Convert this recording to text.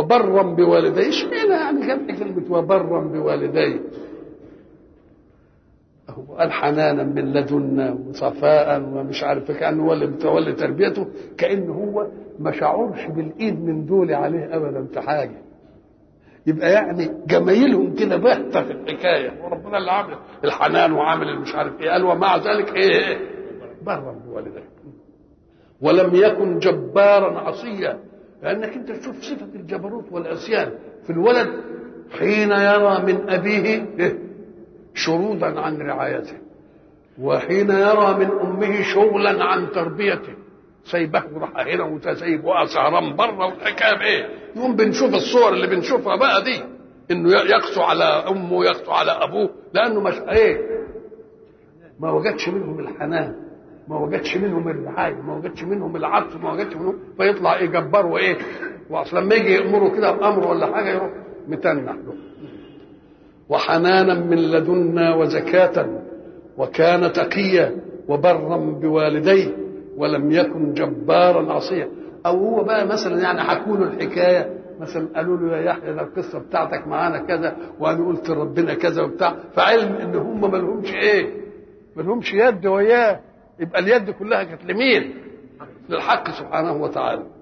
وبرا بوالديه اشمعنى يعني جمع كلمه وبرا بوالديه هو قال حنانا من لدنا وصفاء ومش عارف كانه هو اللي متولي تربيته كان هو ما شعرش بالايد من دول عليه ابدا في حاجه يبقى يعني جمايلهم كده باهته في الحكايه وربنا اللي عامل الحنان وعامل المش عارف ايه قال ومع ذلك ايه, إيه برا بوالديه ولم يكن جبارا عصيا لانك انت تشوف صفه الجبروت والعصيان في الولد حين يرى من ابيه شرودا عن رعايته وحين يرى من امه شغلا عن تربيته سايبه وراح هنا وتسيب سهران بره والحكايه بايه؟ يوم بنشوف الصور اللي بنشوفها بقى دي انه يقسو على امه ويقسو على ابوه لانه مش ايه؟ ما وجدش منهم الحنان ما وجدش منهم الرعايه ما وجدش منهم العطف ما وجدش منهم فيطلع ايه جبار وايه؟ واصل لما يجي يامره كده بامر ولا حاجه يروح متنح له وحنانا من لدنا وزكاة وكان تقيا وبرا بوالديه ولم يكن جبارا عصيا او هو بقى مثلا يعني حكوا له الحكايه مثلا قالوا له يا يحيى ده القصه بتاعتك معانا كذا وانا قلت لربنا كذا وبتاع فعلم ان هم ما لهمش ايه ما لهمش يد وياه يبقى اليد كلها كانت لمين للحق سبحانه وتعالى